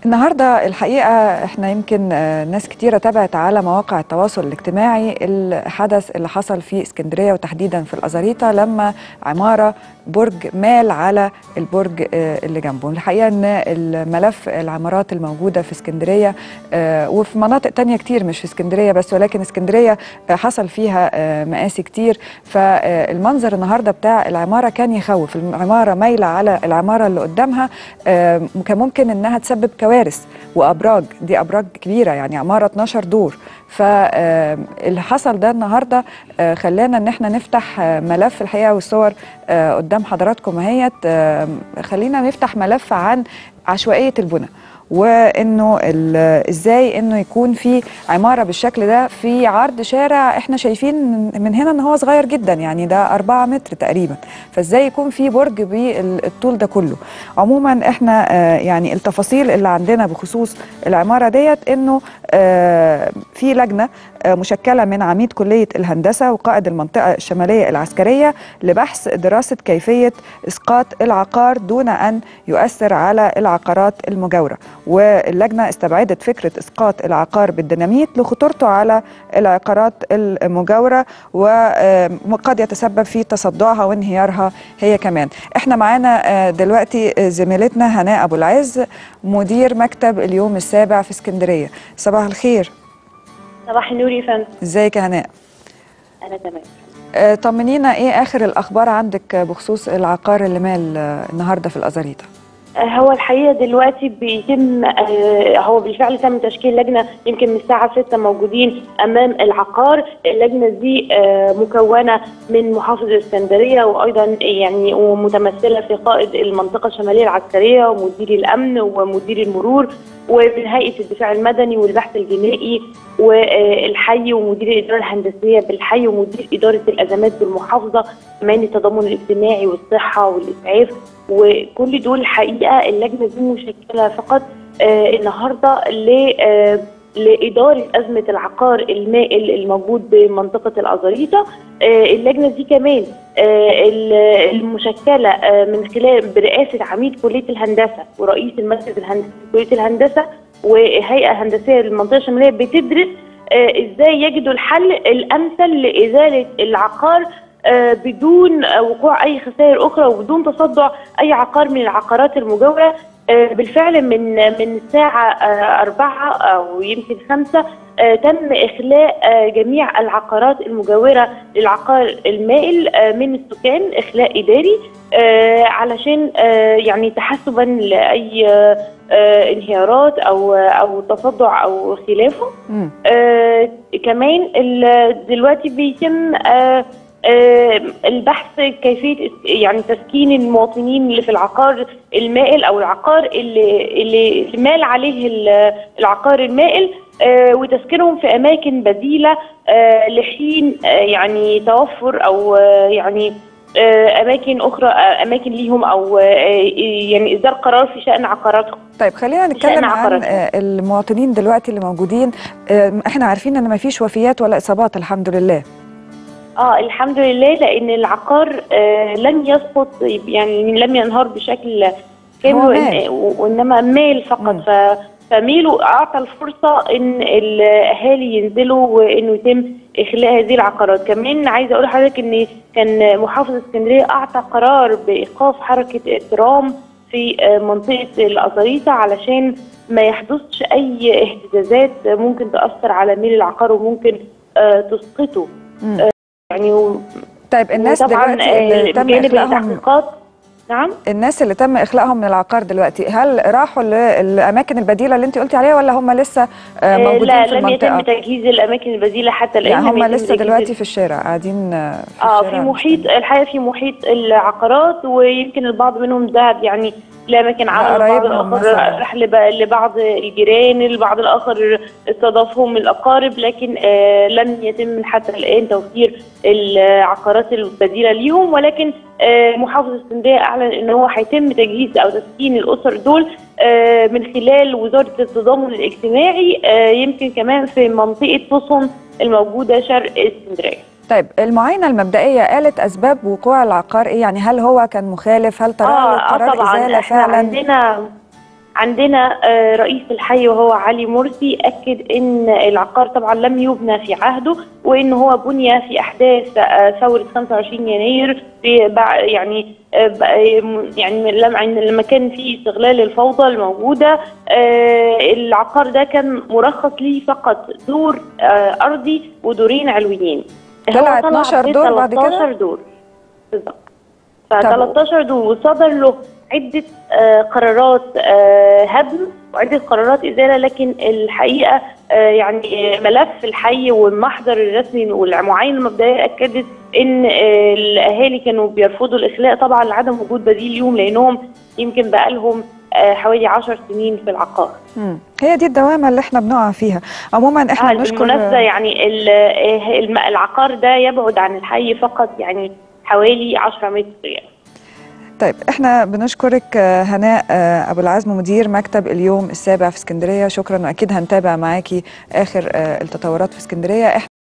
النهارده الحقيقه احنا يمكن آه، ناس كتيره تابعت على مواقع التواصل الاجتماعي الحدث اللي حصل في اسكندريه وتحديدا في الازاريطه لما عماره برج مال على البرج آه، اللي جنبه الحقيقه ان الملف العمارات الموجوده في اسكندريه آه، وفي مناطق تانية كتير مش في اسكندريه بس ولكن اسكندريه آه، حصل فيها آه، مآسي كتير فالمنظر النهارده بتاع العماره كان يخوف العماره مايله على العماره اللي قدامها آه، كان ممكن انها تسبب كوارث وابراج دي ابراج كبيره يعني عماره 12 دور فاللي حصل ده النهارده آه، خلانا ان احنا نفتح آه، ملف الحقيقه والصور آه، قدام حضراتكم اهيت آه، خلينا نفتح ملف عن عشوائيه البنى وانه ال- ازاي انه يكون في عماره بالشكل ده في عرض شارع احنا شايفين من- من هنا ان هو صغير جدا يعني ده 4 متر تقريبا فازاي يكون في برج بالطول ده كله عموما احنا آه، يعني التفاصيل اللي عندنا بخصوص العماره ديت انه آه، في لجنه آه، مشكله من عميد كليه الهندسه وقائد المنطقه الشماليه العسكريه لبحث دراسه كيفيه اسقاط العقار دون ان يؤثر على العقارات المجاوره واللجنه استبعدت فكره اسقاط العقار بالديناميت لخطورته على العقارات المجاوره وقد يتسبب في تصدعها وانهيارها هي كمان احنا معانا آه، دلوقتي آه، زميلتنا هناء ابو العز مدير مكتب اليوم السابع في اسكندريه صباح الخير صباح النور يا فندم ازيك يا هناء انا تمام آه، طمنينا ايه اخر الاخبار عندك بخصوص العقار اللي مال آه، النهارده في الازاريطه آه، هو الحقيقه دلوقتي بيتم آه، هو بالفعل تم تشكيل لجنه يمكن من الساعه 6 موجودين امام العقار اللجنه دي آه، مكونه من محافظ الاسكندريه وايضا يعني ومتمثله في قائد المنطقه الشماليه العسكريه ومدير الامن ومدير المرور ومن هيئه الدفاع المدني والبحث الجنائي والحي ومدير الاداره الهندسيه بالحي ومدير اداره الازمات بالمحافظه كمان التضامن الاجتماعي والصحه والاسعاف وكل دول الحقيقه اللجنه دي مشكله فقط آه النهارده ل آه لإدارة أزمة العقار المائل الموجود بمنطقة الأزاريطة آه اللجنة دي كمان آه ال- المشكلة آه من خلال برئاسة عميد كلية الهندسة ورئيس المركز الهندسي كلية الهندسة وهيئة هندسية للمنطقة الشمالية بتدرس آه ازاي يجدوا الحل الأمثل لإزالة العقار آه، بدون آه، وقوع اي خسائر اخرى وبدون تصدع اي عقار من العقارات المجاوره آه، بالفعل من من الساعه آه، أربعة او يمكن خمسة آه، تم اخلاء آه، جميع العقارات المجاوره للعقار المائل آه، من السكان اخلاء اداري آه، علشان آه، يعني تحسبا لاي آه، آه، انهيارات او او تصدع او خلافه مم. آه كمان ال- دلوقتي بيتم آه آه البحث كيفيه اس- يعني تسكين المواطنين اللي في العقار المائل او العقار اللي اللي مال عليه ال- العقار المائل آه وتسكينهم في اماكن بديله آه لحين آه يعني توفر او آه يعني آه اماكن اخرى آه اماكن ليهم او آه يعني اصدار قرار في شان عقاراتهم طيب خلينا نتكلم شأن عن عقاراتهم. آه، المواطنين دلوقتي اللي موجودين آه، احنا عارفين ان ما فيش وفيات ولا اصابات الحمد لله اه الحمد لله لان العقار آه لم يسقط يعني لم ينهار بشكل كامل هو وإن مال. وانما مال فقط مم. ف فميله اعطى الفرصه ان الاهالي ينزلوا وانه يتم اخلاء هذه العقارات كمان عايزه اقول لحضرتك ان كان محافظ اسكندريه اعطى قرار بايقاف حركه الترام في آه، منطقه الازاريطه علشان ما يحدثش اي اهتزازات ممكن تاثر على ميل العقار وممكن آه، تسقطه مم. يعني و- طيب الناس وطبعا دلوقتي اللي آه، تم بجانب اخلاقهم التحقيقات نعم الناس اللي تم اخلاقهم من العقار دلوقتي هل راحوا للاماكن البديله اللي انت قلتي عليها ولا هم لسه آه، آه، موجودين لا في لم يتم المنطقه تجهيز الاماكن البديله حتى الان يعني لم هم يتم لسه تجهيز دلوقتي في الشارع قاعدين آه، في اه الشارع في محيط الحقيقه في محيط العقارات ويمكن البعض منهم ذهب يعني لاماكن عمل البعض لقرايبهم الاخر مثلاً. راح لب- لبعض الجيران البعض الاخر استضافهم الاقارب لكن آه لم يتم حتى الان توفير العقارات البديله ليهم ولكن آه محافظ اسكندريه اعلن ان هو هيتم تجهيز او تسكين الاسر دول آه من خلال وزاره التضامن الاجتماعي آه يمكن كمان في منطقه تصن الموجوده شرق اسكندريه طيب المعاينه المبدئيه قالت اسباب وقوع العقار ايه يعني هل هو كان مخالف هل طرأ له اه, قرار آه طبعا ازاله احنا فعلا عندنا عندنا آه، رئيس الحي وهو علي مرسي اكد ان العقار طبعا لم يبنى في عهده وان هو بني في احداث آه، ثوره 25 يناير في بع- يعني آه، ب- آه، يعني لما لما كان في استغلال الفوضى الموجوده آه، العقار ده كان مرخص ليه فقط دور آه، ارضي ودورين علويين طلع هو 12 ب دور بعد كده؟ 13 دور بالظبط ف طب- 13 دور وصدر له عدة آه، قرارات آه، هدم وعدة قرارات إزالة لكن الحقيقة آه، يعني ملف الحي والمحضر الرسمي والمعاينة المبدئية أكدت إن آه، الأهالي كانوا بيرفضوا الإخلاء طبعا لعدم وجود بديل ليهم لأنهم يمكن بقالهم آه، حوالي 10 سنين في العقار مم. هي دي الدوامه اللي احنا بنقع فيها عموما احنا آه، بنشكر بالمناسبة يعني ال- آه، الم- العقار ده يبعد عن الحي فقط يعني حوالي 10 متر يعني. طيب احنا بنشكرك آه، هناء آه، ابو العزم مدير مكتب اليوم السابع في اسكندريه شكرا واكيد هنتابع معاكي اخر آه، التطورات في اسكندريه